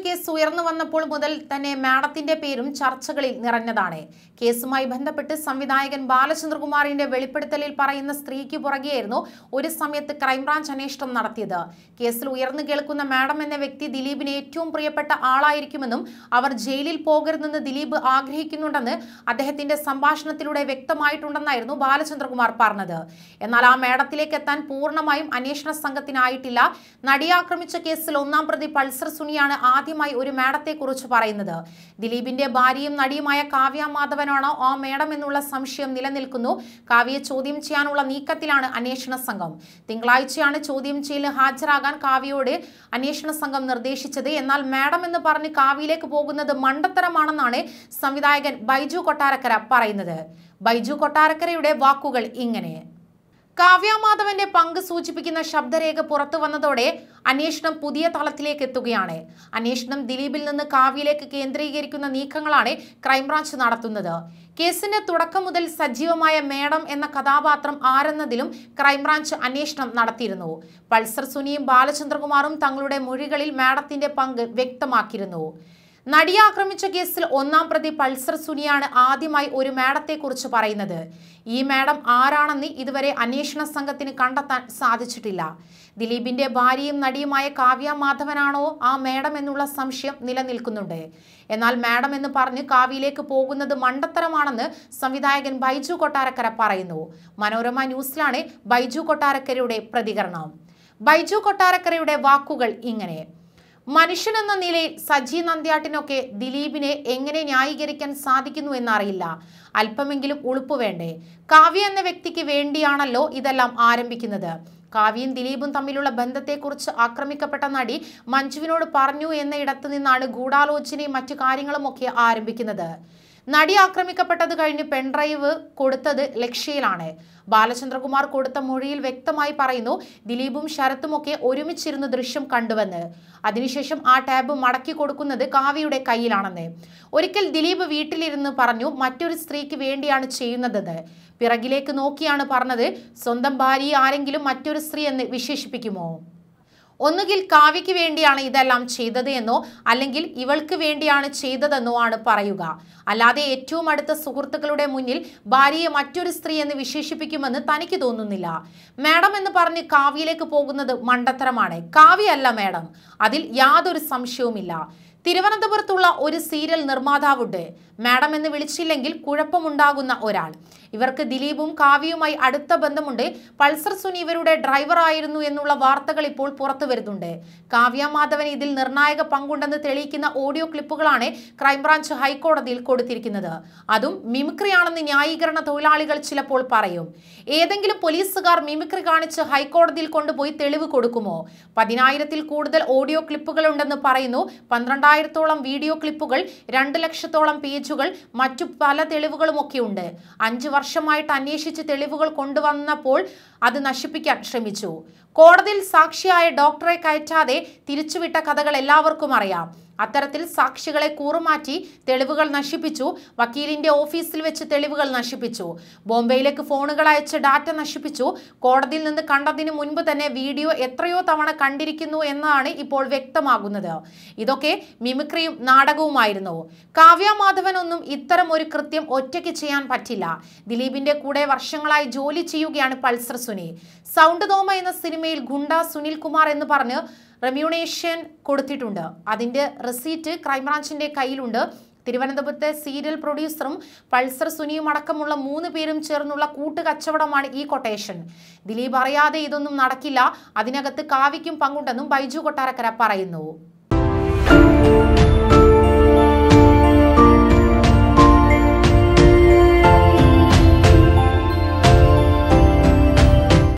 case ഉയർന്നു വന്നപ്പോൾ മുതൽ തന്നെ മാഡത്തിന്റെ പേരും ചർച്ചകളിൽ നിറഞ്ഞതാണ് കേസുമായി ബന്ധപ്പെട്ട് സംവിധായകൻ ബാലചന്ദ്രകുമാറിന്റെ വെളിപ്പെടുത്തലിൽ പറയുന്ന സ്ത്രീക്ക് പുറകെയായിരുന്നു ഒരു സമയത്ത് ക്രൈംബ്രാഞ്ച് അന്വേഷണം നടത്തിയത് കേസിൽ ഉയർന്നു കേൾക്കുന്ന മാഡം എന്ന വ്യക്തി ദിലീപിന് ഏറ്റവും പ്രിയപ്പെട്ട ആളായിരിക്കുമെന്നും അവർ ജയിലിൽ പോകരുതെന്ന് ദിലീപ് ആഗ്രഹിക്കുന്നുണ്ടെന്ന് അദ്ദേഹത്തിന്റെ സംഭാഷണത്തിലൂടെ വ്യക്തമായിട്ടുണ്ടെന്നായിരുന്നു ബാലചന്ദ്രകുമാർ പറഞ്ഞത് എന്നാൽ ആ മേഡത്തിലേക്ക് എത്താൻ പൂർണ്ണമായും അന്വേഷണ സംഘത്തിനായിട്ടില്ല നടിയെ ആക്രമിച്ച കേസിൽ ഒന്നാം പ്രതി പൾസർ സുനിയാണ് ആദ്യമായി ഒരു മേഡത്തെക്കുറിച്ച് പറയുന്നത് ദിലീപിന്റെ ഭാര്യയും നടിയുമായ കാവ്യ മാധവനാണോ ആ മേഡം എന്നുള്ള സംശയം നിലനിൽക്കുന്നു കാവ്യയെ ചോദ്യം ചെയ്യാനുള്ള നീക്കത്തിലാണ് അന്വേഷണ സംഘം തിങ്കളാഴ്ചയാണ് ചോദ്യം ചെയ്യലിന് ഹാജരാകാൻ കാവ്യയോട് അന്വേഷണ സംഘം നിർദ്ദേശിച്ചത് എന്നാൽ മാഡം എന്ന് പറഞ്ഞ് കാവ്യയിലേക്ക് പോകുന്നത് മണ്ടത്തരമാണെന്നാണ് സംവിധായകൻ ബൈജു കൊട്ടാരക്കര പറയുന്നത് ബൈജു കൊട്ടാരക്കരയുടെ വാക്കുകൾ ഇങ്ങനെ കാവ്യമാധവന്റെ പങ്ക് സൂചിപ്പിക്കുന്ന ശബ്ദരേഖ പുറത്തു വന്നതോടെ അന്വേഷണം പുതിയ തലത്തിലേക്ക് എത്തുകയാണ് അന്വേഷണം ദിലീപിൽ നിന്ന് കാവ്യയിലേക്ക് കേന്ദ്രീകരിക്കുന്ന നീക്കങ്ങളാണ് ക്രൈംബ്രാഞ്ച് നടത്തുന്നത് കേസിന്റെ തുടക്കം മുതൽ സജീവമായ മേഡം എന്ന കഥാപാത്രം ആരെന്നതിലും ക്രൈംബ്രാഞ്ച് അന്വേഷണം നടത്തിയിരുന്നു പൾസർ സുനിയും ബാലചന്ദ്രകുമാറും തങ്ങളുടെ മൊഴികളിൽ മേഡത്തിന്റെ പങ്ക് വ്യക്തമാക്കിയിരുന്നു നടിയെ ആക്രമിച്ച കേസിൽ ഒന്നാം പ്രതി പൾസർ സുനിയാണ് ആദ്യമായി ഒരു മേഡത്തെക്കുറിച്ച് പറയുന്നത് ഈ മേഡം ആരാണെന്ന് ഇതുവരെ അന്വേഷണ സംഘത്തിന് കണ്ടെത്താൻ സാധിച്ചിട്ടില്ല ദിലീപിന്റെ ഭാര്യയും നടിയുമായ കാവ്യ മാധവനാണോ ആ മേഡം എന്നുള്ള സംശയം നിലനിൽക്കുന്നുണ്ട് എന്നാൽ മേഡം എന്ന് പറഞ്ഞ് കാവ്യയിലേക്ക് പോകുന്നത് മണ്ടത്തരമാണെന്ന് സംവിധായകൻ ബൈജു കൊട്ടാരക്കര പറയുന്നു മനോരമ ന്യൂസിലാണ് ബൈജു കൊട്ടാരക്കരയുടെ പ്രതികരണം ബൈജു കൊട്ടാരക്കരയുടെ വാക്കുകൾ ഇങ്ങനെ മനുഷ്യനെന്ന നിലയിൽ സജി നന്ദ്യാട്ടിനൊക്കെ ദിലീപിനെ എങ്ങനെ ന്യായീകരിക്കാൻ സാധിക്കുന്നു എന്നറിയില്ല അല്പമെങ്കിലും ഉളുപ്പ് വേണ്ടേ കാവ്യ എന്ന വ്യക്തിക്ക് വേണ്ടിയാണല്ലോ ഇതെല്ലാം ആരംഭിക്കുന്നത് കാവ്യയും ദിലീപും തമ്മിലുള്ള ബന്ധത്തെക്കുറിച്ച് ആക്രമിക്കപ്പെട്ട നടി മഞ്ജുവിനോട് പറഞ്ഞു എന്ന ഇടത്തു നിന്നാണ് ഗൂഢാലോചനയും മറ്റു കാര്യങ്ങളുമൊക്കെ ആരംഭിക്കുന്നത് നടി ആക്രമിക്കപ്പെട്ടത് കഴിഞ്ഞ് പെൺഡ്രൈവ് കൊടുത്തത് ലക്ഷ്യയിലാണ് ബാലചന്ദ്രകുമാർ കൊടുത്ത മൊഴിയിൽ വ്യക്തമായി പറയുന്നു ദിലീപും ശരത്തുമൊക്കെ ഒരുമിച്ചിരുന്ന് ദൃശ്യം കണ്ടുവെന്ന് അതിനുശേഷം ആ ടാബ് മടക്കി കൊടുക്കുന്നത് കാവ്യയുടെ കയ്യിലാണെന്ന് ഒരിക്കൽ ദിലീപ് വീട്ടിലിരുന്ന് പറഞ്ഞു മറ്റൊരു സ്ത്രീക്ക് വേണ്ടിയാണ് ചെയ്യുന്നതെന്ന് പിറകിലേക്ക് നോക്കിയാണ് പറഞ്ഞത് സ്വന്തം ഭാര്യയെ ആരെങ്കിലും മറ്റൊരു സ്ത്രീ എന്ന് വിശേഷിപ്പിക്കുമോ ഒന്നുകിൽ കാവ്യയ്ക്ക് വേണ്ടിയാണ് ഇതെല്ലാം ചെയ്തത് എന്നോ അല്ലെങ്കിൽ ഇവൾക്ക് വേണ്ടിയാണ് ചെയ്തതെന്നോ ആണ് പറയുക അല്ലാതെ ഏറ്റവും അടുത്ത സുഹൃത്തുക്കളുടെ മുന്നിൽ ഭാര്യയെ മറ്റൊരു സ്ത്രീ എന്ന് വിശേഷിപ്പിക്കുമെന്ന് തനിക്ക് തോന്നുന്നില്ല മാഡം എന്ന് പറഞ്ഞ് കാവ്യയിലേക്ക് പോകുന്നത് മണ്ടത്തരമാണ് കാവ്യയല്ല മാഡം അതിൽ യാതൊരു സംശയവുമില്ല തിരുവനന്തപുരത്തുള്ള ഒരു സീരിയൽ നിർമ്മാതാവുണ്ട് മാഡം എന്ന് വിളിച്ചില്ലെങ്കിൽ കുഴപ്പമുണ്ടാകുന്ന ഒരാൾ ഇവർക്ക് ദിലീപും കാവ്യയുമായി അടുത്ത ബന്ധമുണ്ട് പൾസർ സുനി ഇവരുടെ ഡ്രൈവർ ആയിരുന്നു എന്നുള്ള വാർത്തകൾ ഇപ്പോൾ പുറത്തു വരുന്നുണ്ട് കാവ്യ മാധവൻ ഇതിൽ നിർണായക പങ്കുണ്ടെന്ന് തെളിയിക്കുന്ന ഓഡിയോ ക്ലിപ്പുകളാണ് ക്രൈംബ്രാഞ്ച് ഹൈക്കോടതിയിൽ കൊടുത്തിരിക്കുന്നത് അതും മിമിക്രിയാണെന്ന് ന്യായീകരണ തൊഴിലാളികൾ ചിലപ്പോൾ പറയും ഏതെങ്കിലും പോലീസുകാർ മിമിക്രി കാണിച്ച് ഹൈക്കോടതിയിൽ കൊണ്ടുപോയി തെളിവ് കൊടുക്കുമോ പതിനായിരത്തിൽ കൂടുതൽ ഓഡിയോ ക്ലിപ്പുകൾ ഉണ്ടെന്ന് പറയുന്നു പന്ത്രണ്ടായിരത്തോളം വീഡിയോ ക്ലിപ്പുകൾ രണ്ട് ലക്ഷത്തോളം പേജുകൾ മറ്റു പല തെളിവുകളുമൊക്കെ ഉണ്ട് അഞ്ചു വർഷമായിട്ട് അന്വേഷിച്ച് തെളിവുകൾ കൊണ്ടുവന്നപ്പോൾ അത് നശിപ്പിക്കാൻ ശ്രമിച്ചു കോടതിയിൽ സാക്ഷിയായ ഡോക്ടറെ കയറ്റാതെ തിരിച്ചുവിട്ട കഥകൾ എല്ലാവർക്കും അറിയാം അത്തരത്തിൽ സാക്ഷികളെ കൂറുമാറ്റി തെളിവുകൾ നശിപ്പിച്ചു വക്കീലിന്റെ ഓഫീസിൽ വെച്ച് തെളിവുകൾ നശിപ്പിച്ചു ബോംബെയിലേക്ക് ഫോണുകൾ അയച്ച് ഡാറ്റ നശിപ്പിച്ചു കോടതിയിൽ നിന്ന് കണ്ടതിന് മുൻപ് തന്നെ വീഡിയോ എത്രയോ തവണ കണ്ടിരിക്കുന്നു എന്നാണ് ഇപ്പോൾ വ്യക്തമാകുന്നത് ഇതൊക്കെ മിമിക്രിയും നാടകവുമായിരുന്നു കാവ്യ മാധവൻ ഒന്നും ഇത്തരം ഒരു കൃത്യം ഒറ്റയ്ക്ക് ചെയ്യാൻ പറ്റില്ല ദിലീപിന്റെ കൂടെ വർഷങ്ങളായി ജോലി ചെയ്യുകയാണ് പൾസർ സുനി സൗണ്ട് തോമ എന്ന സിനിമയിൽ ഗുണ്ട സുനിൽ കുമാർ എന്ന് പറഞ്ഞ് റെമ്യൂണേഷൻ കൊടുത്തിട്ടുണ്ട് അതിന്റെ റെസീറ്റ് ക്രൈംബ്രാഞ്ചിന്റെ കയ്യിലുണ്ട് തിരുവനന്തപുരത്തെ സീരിയൽ പ്രൊഡ്യൂസറും പൾസർ സുനിയും അടക്കമുള്ള മൂന്ന് പേരും ചേർന്നുള്ള കൂട്ടുകച്ചവടമാണ് ഈ കൊട്ടേഷൻ ദിലീപ് അറിയാതെ ഇതൊന്നും നടക്കില്ല അതിനകത്ത് കാവ്യയ്ക്കും പങ്കുണ്ടെന്നും ബൈജു കൊട്ടാരക്കര പറയുന്നു